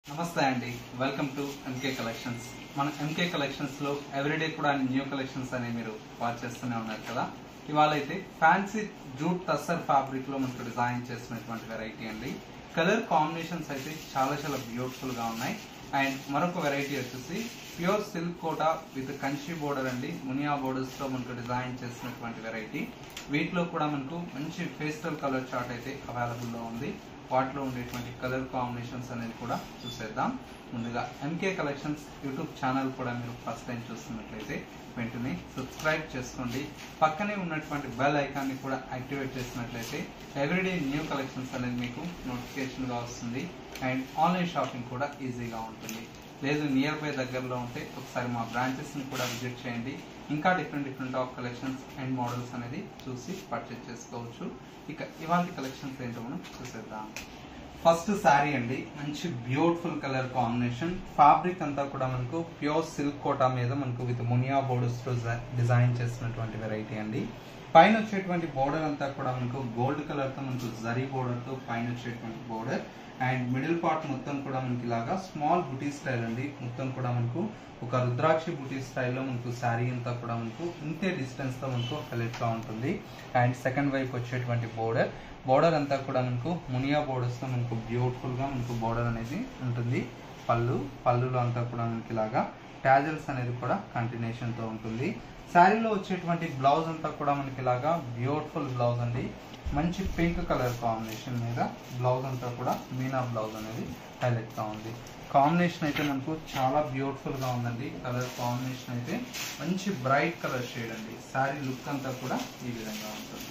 నమస్తే అండి welcome to MK collections మన ఎంకే కలెక్షన్స్ లో ఎవ్రీడే కూడా న్యూ కలెక్షన్స్ అనేవి మీరు వాచ్ చేస్తూనే ఉన్నారు కదా ఇవాళ అయితే ఫ్యాన్సీ జూట్ టస్సర్ ఫ్యాబ్రిక్ లో మనకు డిజైన్ చేసినటువంటి వెరైటీ అండి కలర్ కాంబినేషన్స్ అయితే చాలా చాలా బ్యూటిఫుల్ గా ఉన్నాయి అండ్ మరొక వెరైటీ వచ్చేసి pure silk Kota with Kanchi border అండి మునియా బోర్డర్స్ తో మనకు డిజైన్ చేసినటువంటి వెరైటీ వీటిలో కూడా మనకు మంచి పేస్టల్ కలర్ చార్ట్ అయితే అవైలబుల్ లో ఉంది వాటిలో ఉండేటువంటి కలర్ కాంబినేషన్స్ అనేది కూడా చూసేద్దాం ముందుగా ఎంకే కలెక్షన్స్ యూట్యూబ్ ఛానల్ కూడా మీరు ఫస్ట్ టైం చూస్తున్నట్లయితే వెంటనే సబ్స్క్రైబ్ చేసుకోండి పక్కనే ఉన్నటువంటి బెల్ ఐకాన్ని కూడా యాక్టివేట్ చేసినట్లయితే ఎవ్రీడే న్యూ కలెక్షన్స్ అనేది మీకు నోటిఫికేషన్గా వస్తుంది అండ్ ఆన్లైన్ షాపింగ్ కూడా ఈజీగా ఉంటుంది లేదు నియర్ బై దగ్గరలో ఉంటే ఒకసారి మా బ్రాంచెస్ని కూడా విజిట్ చేయండి ఇంకా different different of collections and models అనేది చూసి పర్చేస్ చేసుకోవచ్చు ఇక ఇవాళ కలెక్షన్స్ ఏంటో మనం చూసేద్దాం ఫస్ట్ శారీ అండి మంచి బ్యూటిఫుల్ కలర్ కాంబినేషన్ ఫ్యాబ్రిక్ అంతా కూడా మనకు ప్యూర్ సిల్క్ కోటా మీద మనకు విత్ మునియా బోర్డర్స్ తో డిజైన్ చేసినటువంటి వెరైటీ అండి పైన వచ్చేటువంటి బోర్డర్ అంతా కూడా మనకు గోల్డ్ కలర్ తో మనకు జరీ బోర్డర్ తో పైన వచ్చేటువంటి బోర్డర్ అండ్ మిడిల్ పార్ట్ మొత్తం కూడా మనకి ఇలాగా స్మాల్ బుటీ స్టైల్ అండి మొత్తం కూడా మనకు ఒక రుద్రాక్షి బుటీ స్టైల్లో మనకు శారీ అంతా కూడా మనకు ఇంతే డిస్టెన్స్ తో మనకు హైలైట్ గా ఉంటుంది అండ్ సెకండ్ వైపు వచ్చేటువంటి బోర్డర్ బోర్డర్ అంతా కూడా మనకు మునియా బోర్డర్స్ తో మనకు బ్యూటిఫుల్ గా మనకు బోర్డర్ అనేది ఉంటుంది పళ్ళు పళ్ళులో అంతా కూడా మనకి ఇలాగా ట్యాజల్స్ అనేది కూడా కంటిన్యూషన్ తో ఉంటుంది శారీలో వచ్చేటువంటి బ్లౌజ్ అంతా కూడా మనకి ఇలాగా బ్యూటిఫుల్ బ్లౌజ్ అండి మంచి పింక్ కలర్ కాంబినేషన్ మీద బ్లౌజ్ అంతా కూడా మీనా బ్లౌజ్ అనేది హైలైట్ గా ఉంది కాంబినేషన్ అయితే మనకు చాలా బ్యూటిఫుల్ గా ఉందండి కలర్ కాంబినేషన్ అయితే మంచి బ్రైట్ కలర్ షేడ్ అండి శారీ లుక్ అంతా కూడా ఈ విధంగా ఉంటుంది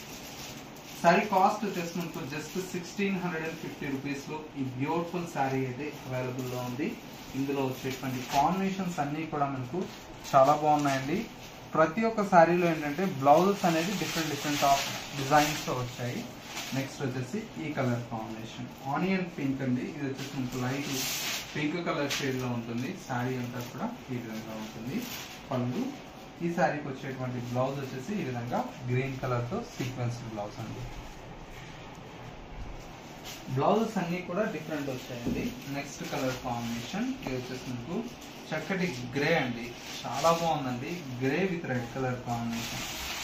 శారీ కాస్ట్ వచ్చేసి మనకు just sixteen hundred and fifty rupees లో ఈ బ్యూటిఫుల్ శారీ అయితే అవైలబుల్ లో ఉంది ఇందులో వచ్చేటువంటి కాంబినేషన్స్ అన్ని కూడా మనకు చాలా బాగున్నాయండి ప్రతి ఒక్క శారీలో ఏంటంటే బ్లౌజెస్ అనేది డిఫరెంట్ డిఫరెంట్ ఆఫ్ డిజైన్స్ తో వచ్చాయి నెక్స్ట్ వచ్చేసి ఈ కలర్ కాంబినేషన్ ఆనియన్ పింక్ అండి ఇది వచ్చేసి మనకు లైట్ పింక్ కలర్ షేడ్ లో ఉంటుంది శారీ అంతా కూడా ఈ విధంగా ఉంటుంది పళ్ళు ఈ శారీకి వచ్చేటువంటి బ్లౌజ్ వచ్చేసి ఈ విధంగా గ్రీన్ కలర్ తో సీక్వెన్స్ బ్లౌజ్ అండి బ్లౌజెస్ అన్ని కూడా డిఫరెంట్ వచ్చాయండి నెక్స్ట్ కలర్ కాంబినేషన్ ఇది వచ్చేసి మనకు చక్కటి గ్రే అండి చాలా బాగుందండి grey with red colour combination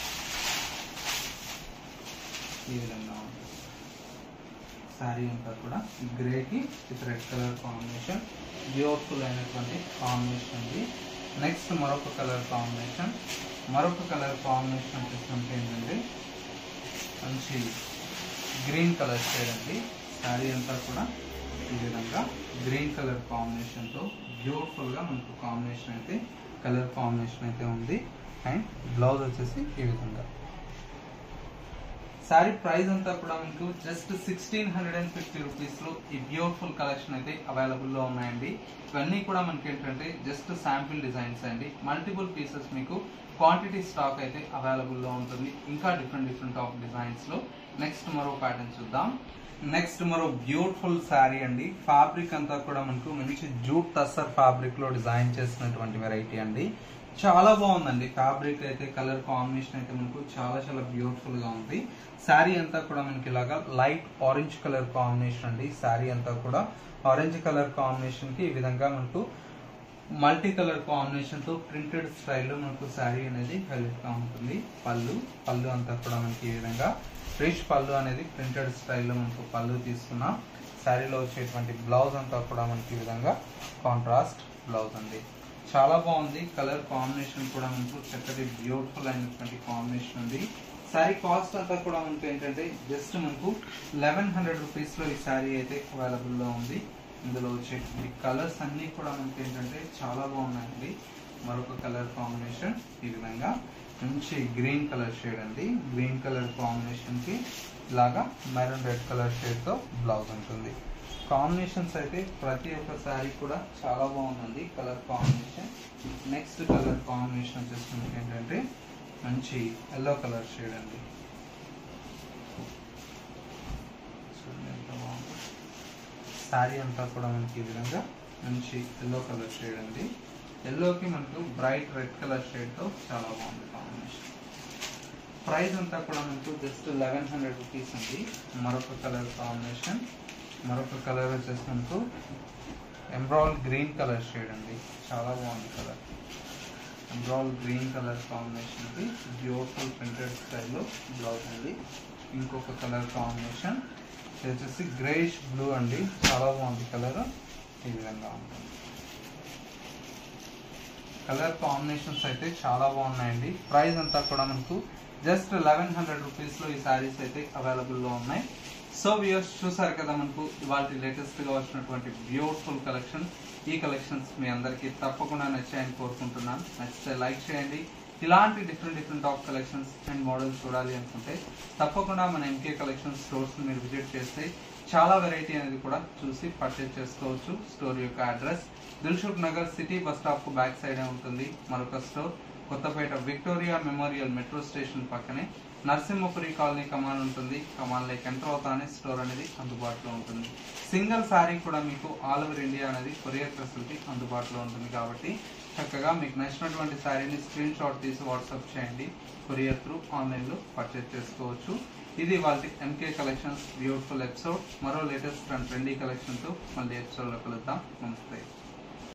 ఈ విధంగా ఉంది శారీ అంతా కూడా గ్రేకి with red colour combination beautiful అయినటువంటి కాంబినేషన్ అండి నెక్స్ట్ మరొక కలర్ కాంబినేషన్ మరొక కలర్ కాంబినేషన్ వచ్చేసరికి ఏంటంటే మంచి గ్రీన్ కలర్ షేడ్ అండి శారీ అంతా కూడా ఈ విధంగా గ్రీన్ కలర్ కాంబినేషన్తో బ్యూటిఫుల్గా మనకు కాంబినేషన్ అయితే కలర్ కాంబినేషన్ అయితే ఉంది అండ్ బ్లౌజ్ వచ్చేసి ఈ విధంగా శారీ ప్రైస్ అంతా కూడా మీకు just sixteen hundred and fifty rupees లో ఈ బ్యూటిఫుల్ కలెక్షన్ అయితే అవైలబుల్ లో ఉన్నాయండి ఇవన్నీ కూడా మనకి ఏంటంటే జస్ట్ శాంపిల్ డిజైన్స్ అండి మల్టిపుల్ పీసెస్ మీకు క్వాంటిటీ స్టాక్ అయితే అవైలబుల్ లో ఉంటుంది ఇంకా డిఫరెంట్ డిఫరెంట్ ఆఫ్ డిజైన్స్ లో నెక్స్ట్ మరో ప్యాటర్న్ చూద్దాం నెక్స్ట్ మరో బ్యూటిఫుల్ శారీ అండి ఫ్యాబ్రిక్ అంతా కూడా మనకు మంచి జూట్ టస్సర్ ఫ్యాబ్రిక్ లో డిజైన్ చేసినటువంటి వెరైటీ అండి చాలా బాగుందండి ఫ్యాబ్రిక్ అయితే కలర్ కాంబినేషన్ అయితే మనకు చాలా చాలా బ్యూటిఫుల్ గా ఉంది శారీ అంతా కూడా మనకి ఇలాగా లైట్ ఆరెంజ్ కలర్ కాంబినేషన్ అండి శారీ అంతా కూడా ఆరెంజ్ కలర్ కాంబినేషన్ కి ఈ విధంగా మనకు మల్టీ కలర్ కాంబినేషన్ తో ప్రింటెడ్ స్టైల్లో మనకు శారీ అనేది హైలైట్ గా ఉంటుంది పళ్ళు పళ్ళు అంతా కూడా మనకి ఈ విధంగా రిచ్ పళ్ళు అనేది ప్రింటెడ్ స్టైల్లో మనకు పళ్ళు తీసుకున్నాం శారీలో వచ్చేటువంటి బ్లౌజ్ అంతా కూడా మనకి ఈ విధంగా కాంట్రాస్ట్ బ్లౌజ్ అండి చాలా బాగుంది కలర్ కాంబినేషన్ కూడా మనకు చక్కటి బ్యూటిఫుల్ అయినటువంటి కాంబినేషన్ ఉంది శారీ కాస్ట్ అంతా కూడా మనకు ఏంటంటే జస్ట్ మనకు లెవెన్ హండ్రెడ్ రూపీస్ లో ఈ శారీ అయితే అవైలబుల్ లో ఉంది ఇందులో వచ్చేటువంటి కలర్స్ అన్ని కూడా మనకి ఏంటంటే చాలా బాగున్నాయండి మరొక కలర్ కాంబినేషన్ ఈ విధంగా మంచి గ్రీన్ కలర్ షేడ్ అండి గ్రీన్ కలర్ కాంబినేషన్ కి ఇలాగా మెరూన్ రెడ్ కలర్ షేడ్ తో బ్లౌజ్ ఉంటుంది కాంబినేషన్స్ అయితే ప్రతి ఒక్క శారీ కూడా చాలా బాగుందండి colour combination next colour combination వచ్చేసి మనకి ఏంటంటే మంచి ఎల్లో కలర్ షేడ్ అండి చూడండి ఎంత బాగుంది శారీ అంతా కూడా మనకి ఈ విధంగా మంచి ఎల్లో కలర్ షేడ్ అండి ఎల్లోకి మనకు బ్రైట్ రెడ్ కలర్ షేడ్తో చాలా బాగుంది కాంబినేషన్ ప్రైస్ అంతా కూడా మనకు జస్ట్ లెవెన్ హండ్రెడ్ రూపీస్ ఉంది మరొక కలర్ కాంబినేషన్ మరొక కలర్ వచ్చేసి మనకు ఎంబ్రాల్ గ్రీన్ కలర్ షేడ్ అండి చాలా బాగుంది కలర్ ఎంబ్రాల్ గ్రీన్ కలర్ కాంబినేషన్ కి బ్యూటిఫుల్ ప్రింటెడ్ స్టైల్లో బ్లౌజ్ అండి ఇంకొక కలర్ కాంబినేషన్ ఇది వచ్చేసి గ్రేష్ బ్లూ అండి చాలా బాగుంది కలర్ ఈ విధంగా ఉంటుంది కలర్ కాంబినేషన్స్ అయితే చాలా బాగున్నాయండి ప్రైస్ అంతా కూడా మనకు జస్ట్ లెవెన్ హండ్రెడ్ రూపీస్ లో ఈ శారీస్ అయితే అవైలబుల్ లో ఉన్నాయి సో వ్యూయర్స్ చూసారు కదా మనకు ఇవాళ లేటెస్ట్ గా వచ్చినటువంటి బ్యూటిఫుల్ కలెక్షన్ ఈ కలెక్షన్స్ మీ అందరికీ తప్పకుండా నచ్చాయని కోరుకుంటున్నాను నచ్చితే లైక్ చేయండి ఇలాంటి different different top collections and models చూడాలి అనుకుంటే తప్పకుండా మన ఎంకే కలెక్షన్ స్టోర్స్ మీరు విజిట్ చేస్తే చాలా వెరైటీ అనేది కూడా చూసి పర్చేజ్ చేసుకోవచ్చు స్టోర్ యొక్క address Dilsukhnagar city bus stop కు బ్యాక్ సైడ్ ఉంటుంది మరొక store Kothapet Victoria Memorial metro station పక్కనే నరసింహపురి కాలనీ కమాన్ ఉంటుంది కమాన్ లైక్ ఎంటర్ అవుతానే స్టోర్ అనేది అందుబాటులో ఉంటుంది సింగిల్ శారీ కూడా మీకు ఆల్ ఓవర్ ఇండియా అనేది కొరియర్ ఫెసిలిటీ అందుబాటులో ఉంటుంది కాబట్టి చక్కగా మీకు నచ్చినటువంటి శారీని స్క్రీన్ షాట్ తీసి వాట్సాప్ చేయండి కొరియర్ త్రూ ఆన్లైన్లో పర్చేజ్ చేసుకోవచ్చు ఇది వాళ్ళ ఎంకే కలెక్షన్స్ బ్యూటిఫుల్ ఎపిసోడ్ మరో లేటెస్ట్ అండ్ ట్రెండీ కలెక్షన్తో మళ్ళీ ఎపిసోడ్లో కలుద్దాం నమస్తే